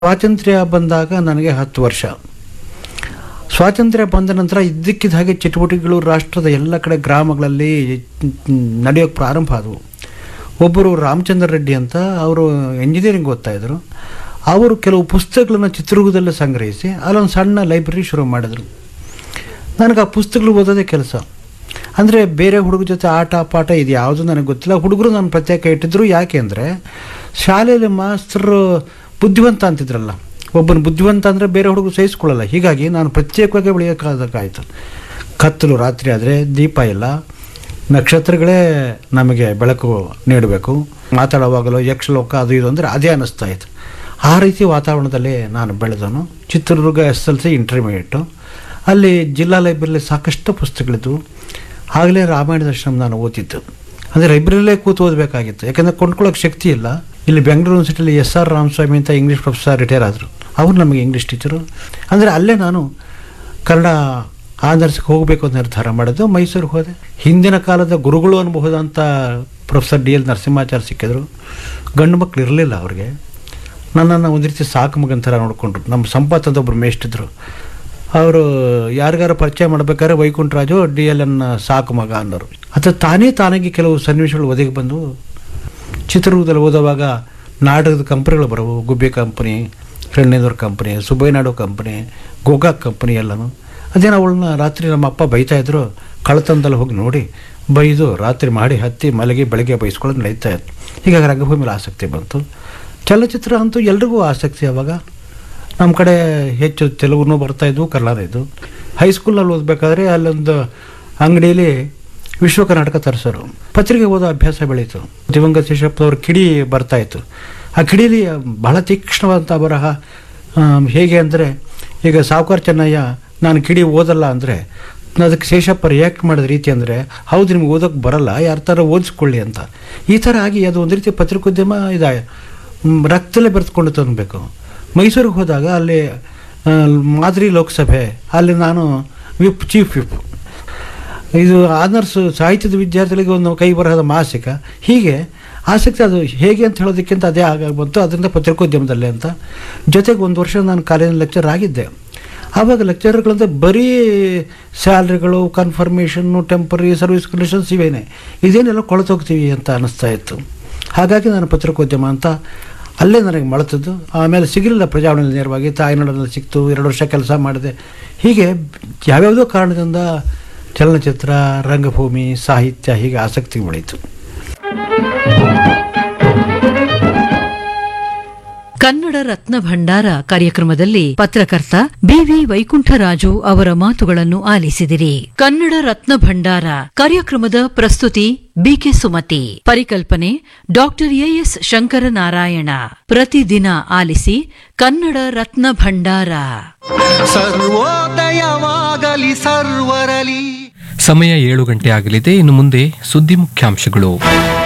ಸ್ವಾತಂತ್ರ್ಯ ಬಂದಾಗ ನನಗೆ ಹತ್ತು ವರ್ಷ ಸ್ವಾತಂತ್ರ್ಯ ಬಂದ ನಂತರ ಇದ್ದಕ್ಕಿದ್ದ ಹಾಗೆ ಚಟುವಟಿಕೆಗಳು ರಾಷ್ಟ್ರದ ಎಲ್ಲ ಕಡೆ ಗ್ರಾಮಗಳಲ್ಲಿ ನಡೆಯೋಕ್ಕೆ ಪ್ರಾರಂಭ ಆದವು ಒಬ್ಬರು ರಾಮಚಂದ್ರ ರೆಡ್ಡಿ ಅಂತ ಅವರು ಎಂಜಿನಿಯರಿಂಗ್ ಓದ್ತಾ ಇದ್ರು ಅವರು ಕೆಲವು ಪುಸ್ತಕಗಳನ್ನು ಚಿತ್ರದುರ್ಗದಲ್ಲೇ ಸಂಗ್ರಹಿಸಿ ಅಲ್ಲೊಂದು ಸಣ್ಣ ಲೈಬ್ರರಿ ಶುರು ಮಾಡಿದ್ರು ನನಗೆ ಆ ಪುಸ್ತಕಗಳು ಓದೋದೇ ಕೆಲಸ ಅಂದರೆ ಬೇರೆ ಹುಡುಗ ಜೊತೆ ಆಟ ಪಾಠ ಇದು ಯಾವುದು ನನಗೆ ಗೊತ್ತಿಲ್ಲ ಹುಡುಗರು ನಾನು ಪ್ರತ್ಯೇಕ ಇಟ್ಟಿದ್ರು ಯಾಕೆ ಅಂದರೆ ಶಾಲೆಯಲ್ಲಿ ಮಾಸ್ತರು ಬುದ್ಧಿವಂತ ಅಂತಿದ್ರಲ್ಲ ಒಬ್ಬನ ಬುದ್ಧಿವಂತ ಅಂದರೆ ಬೇರೆ ಹುಡುಗರು ಸಹಿಸ್ಕೊಳ್ಳಲ್ಲ ಹೀಗಾಗಿ ನಾನು ಪ್ರತ್ಯೇಕವಾಗಿ ಬೆಳೆಯೋಕ್ಕಾಗಬೇಕಾಯ್ತು ಕತ್ತಲು ರಾತ್ರಿ ಆದರೆ ದೀಪ ಇಲ್ಲ ನಕ್ಷತ್ರಗಳೇ ನಮಗೆ ಬೆಳಕು ನೀಡಬೇಕು ಮಾತಾಡುವಾಗಲೂ ಯಕ್ಷಲೋಕ ಅದು ಇದು ಅಂದರೆ ಅದೇ ಅನ್ನಿಸ್ತಾ ಇತ್ತು ಆ ರೀತಿ ವಾತಾವರಣದಲ್ಲಿ ನಾನು ಬೆಳೆದನು Chitradurga S L C intermediate ಅಲ್ಲಿ ಜಿಲ್ಲಾ ಲೈಬ್ರರಿಲಿ ಸಾಕಷ್ಟು ಪುಸ್ತಕಗಳಿದ್ವು ಆಗಲೇ ರಾಮಾಯಣ ದರ್ಶನ ನಾನು ಓದಿದ್ದು ಅಂದರೆ ಲೈಬ್ರರಿಲೇ ಕೂತು ಓದಬೇಕಾಗಿತ್ತು ಯಾಕಂದರೆ ಕೊಂಡ್ಕೊಳ್ಳೋಕೆ ಶಕ್ತಿ ಇಲ್ಲ ಇಲ್ಲಿ ಬೆಂಗಳೂರು ಯೂನಿವರ್ಸಿಟಿಯಲ್ಲಿ ಎಸ್ ಆರ್ ರಾಮಸ್ವಾಮಿ ಅಂತ ಇಂಗ್ಲೀಷ್ ಪ್ರೊಫೆಸರ್ ರಿಟೈರ್ ಆದರು ಅವರು ನಮಗೆ ಇಂಗ್ಲೀಷ್ ಟೀಚರು ಅಂದರೆ ಅಲ್ಲೇ ನಾನು ಕನ್ನಡ ಆಧರಿಸಕ್ಕೆ ಹೋಗಬೇಕು ಅಂತ ನಿರ್ಧಾರ ಮಾಡಿದ್ದು ಮೈಸೂರಿಗೆ ಹೋದೆ ಹಿಂದಿನ ಕಾಲದ ಗುರುಗಳು ಅನ್ಬಹುದಂತ ಪ್ರೊಫೆಸರ್ ಡಿ ಎಲ್ ನರಸಿಂಹಾಚಾರ್ಯ ಸಿಕ್ಕಿದ್ರು ಗಂಡು ಮಕ್ಕಳು ಇರಲಿಲ್ಲ ಅವ್ರಿಗೆ ನನ್ನನ್ನು ಒಂದು ರೀತಿ ಸಾಕು ಮಗನ ಥರ ನೋಡಿಕೊಂಡ್ರು ನಮ್ಮ ಸಂಪತ್ ಅಂತ ಒಬ್ಬರು ಮೇಷ್ಟಿದ್ರು ಅವರು ಯಾರಿಗಾರು ಪರಿಚಯ ಮಾಡ್ಬೇಕಾದ್ರೆ ವೈಕುಂಠರಾಜು ಡಿ ಎಲ್ ಎನ್ ಸಾಕು ಮಗ ಅನ್ನೋರು ಅಥವಾ ತಾನೇ ತಾನಾಗಿ ಕೆಲವು ಸನ್ನಿವೇಶಗಳು ಒದಗಿ ಬಂದು ಚಿತ್ರದುರ್ಗದಲ್ಲಿ ಓದುವಾಗ ನಾಟಕದ ಕಂಪ್ನಿಗಳು ಬರವು ಗುಬ್ಬಿ ಕಂಪ್ನಿ ಫ್ರೆಂಡ್ನೇದವ್ರ ಕಂಪ್ನಿ ಸುಬ್ಬಯ್ಯನಾಡು ಕಂಪ್ನಿ ಗೋಕಾಕ್ ಕಂಪ್ನಿ ಎಲ್ಲನೂ ಅದೇನೋ ಅವಳನ್ನ ರಾತ್ರಿ ನಮ್ಮ ಅಪ್ಪ ಬೈತಾ ಇದ್ರು ಕಳ್ಳತನದಲ್ಲಿ ಹೋಗಿ ನೋಡಿ ಬೈದು ರಾತ್ರಿ ಮಾಡಿ ಹತ್ತಿ ಮಲಗಿ ಬೆಳಗ್ಗೆ ಬೈಸ್ಕೊಳ್ಳೋದು ನಡೀತಾ ಇತ್ತು ಹೀಗಾಗಿ ರಂಗಭೂಮಿಲಿ ಆಸಕ್ತಿ ಬಂತು ಚಲನಚಿತ್ರ ಅಂತೂ ಎಲ್ರಿಗೂ ಆಸಕ್ತಿ ಅವಾಗ ನಮ್ಮ ಕಡೆ ಹೆಚ್ಚು ತೆಲುಗುನೂ ಬರ್ತಾಯಿದ್ವು ಕನ್ನಡ ಇದ್ವು ಹೈಸ್ಕೂಲಲ್ಲಿ ಓದಬೇಕಾದ್ರೆ ಅಲ್ಲೊಂದು ಅಂಗಡಿಯಲ್ಲಿ ವಿಶ್ವ ಕರ್ನಾಟಕ ತರಿಸೋರು ಪತ್ರಿಕೆ ಓದೋ ಅಭ್ಯಾಸ ಬೆಳೀತು ದಿವಂಗತ ಶೇಷಪ್ಪನವ್ರ ಕಿಡಿ ಬರ್ತಾಯಿತ್ತು ಆ ಕಿಡಿಲಿ ಬಹಳ ತೀಕ್ಷ್ಣವಾದಂಥ ಬರಹ ಆಮ್, ಹೇಗೆ ಅಂದರೆ ಈಗ ಸಾವುಕಾರ ಚೆನ್ನಯ್ಯ ನಾನು ಕಿಡಿ ಓದಲ್ಲ ಅಂದರೆ ಅದಕ್ಕೆ ಶೇಷಪ್ಪ ರಿಯಾಕ್ಟ್ ಮಾಡಿದ ರೀತಿ ಅಂದರೆ ಹೌದು ನಿಮ್ಗೆ ಓದೋಕ್ಕೆ ಬರಲ್ಲ ಯಾರ ಥರ ಓದಿಸ್ಕೊಳ್ಳಿ ಅಂತ ಈ ಥರ ಆಗಿ ಅದು ಒಂದು ರೀತಿ ಪತ್ರಿಕೋದ್ಯಮ ಇದೆ ಮ್, ರಕ್ತದಲ್ಲೇ ಬೆರೆತ್ಕೊಂಡು ತಂದಬೇಕು ಮೈಸೂರಿಗೆ ಹೋದಾಗ ಅಲ್ಲಿ ಆ, ಮಾದರಿ ಲೋಕಸಭೆ ಅಲ್ಲಿ ನಾನು ವಿಪ್ ಚೀಫ್ ವಿಪ್ ಇದು ಆನರ್ಸ್ ಸಾಹಿತ್ಯದ ವಿದ್ಯಾರ್ಥಿಗಳಿಗೆ ಒಂದು ಕೈ ಬರಹದ ಮಾಸಿಕ ಹೀಗೆ ಆಸಕ್ತಿ ಅದು ಹೇಗೆ ಅಂತ ಹೇಳೋದಕ್ಕಿಂತ ಅದೇ ಆಗಾಗ ಬಂತು ಅದರಿಂದ ಪತ್ರಿಕೋದ್ಯಮದಲ್ಲಿ ಅಂತ ಜೊತೆಗೆ ಒಂದು ವರ್ಷ ನಾನು ಕಾಲೇಜಿನ ಲೆಕ್ಚರ್ ಆಗಿದ್ದೆ ಆವಾಗ ಲೆಕ್ಚರ್ಗಳಂದ್ರೆ ಬರೀ ಸ್ಯಾಲ್ರಿಗಳು ಕನ್ಫರ್ಮೇಷನ್ನು ಟೆಂಪರರಿ ಸರ್ವಿಸ್ ಕಂಡೀಷನ್ಸ್ ಇವೇನೆ ಇದೇನೆಲ್ಲ ಕೊಳತೋಗ್ತೀವಿ ಅಂತ ಅನ್ನಿಸ್ತಾ ಇತ್ತು ಹಾಗಾಗಿ ನಾನು ಪತ್ರಿಕೋದ್ಯಮ ಅಂತ ಅಲ್ಲೇ ನನಗೆ ಮಳತದ್ದು ಆಮೇಲೆ ಸಿಗಲಿಲ್ಲ ಪ್ರಜಾವಣೆಯಲ್ಲಿ ನೇರವಾಗಿ ತಾಯ್ನಾಡಿನಲ್ಲಿ ಸಿಕ್ತು ಎರಡು ವರ್ಷ ಕೆಲಸ ಮಾಡಿದೆ ಹೀಗೆ ಯಾವ್ಯಾವುದೋ ಕಾರಣದಿಂದ ಚಲನಚಿತ್ರ ರಂಗಭೂಮಿ ಸಾಹಿತ್ಯ ಹೀಗೆ ಆಸಕ್ತಿ ಬೆಳೀತು ಕನ್ನಡ ರತ್ನ ಭಂಡಾರ ಕಾರ್ಯಕ್ರಮದಲ್ಲಿ ಪತ್ರಕರ್ತ ಬಿವಿ ವೈಕುಂಠರಾಜು ಅವರ ಮಾತುಗಳನ್ನು ಆಲಿಸಿದಿರಿ ಕನ್ನಡ ರತ್ನ ಭಂಡಾರ ಕಾರ್ಯಕ್ರಮದ ಪ್ರಸ್ತುತಿ ಬಿಕೆ ಸುಮತಿ ಪರಿಕಲ್ಪನೆ ಡಾಕ್ಟರ್ ಎಎಸ್ ಶಂಕರನಾರಾಯಣ ಪ್ರತಿದಿನ ಆಲಿಸಿ ಕನ್ನಡ ರತ್ನ ಭಂಡಾರ ಸರ್ವೋದಯವಾಗಲಿ ಸರ್ವರಲಿ ಸಮಯ ಏಳು ಗಂಟೆ ಆಗಲಿದೆ ಇನ್ನು ಮುಂದೆ ಸುದ್ದಿ ಮುಖ್ಯಾಂಶಗಳು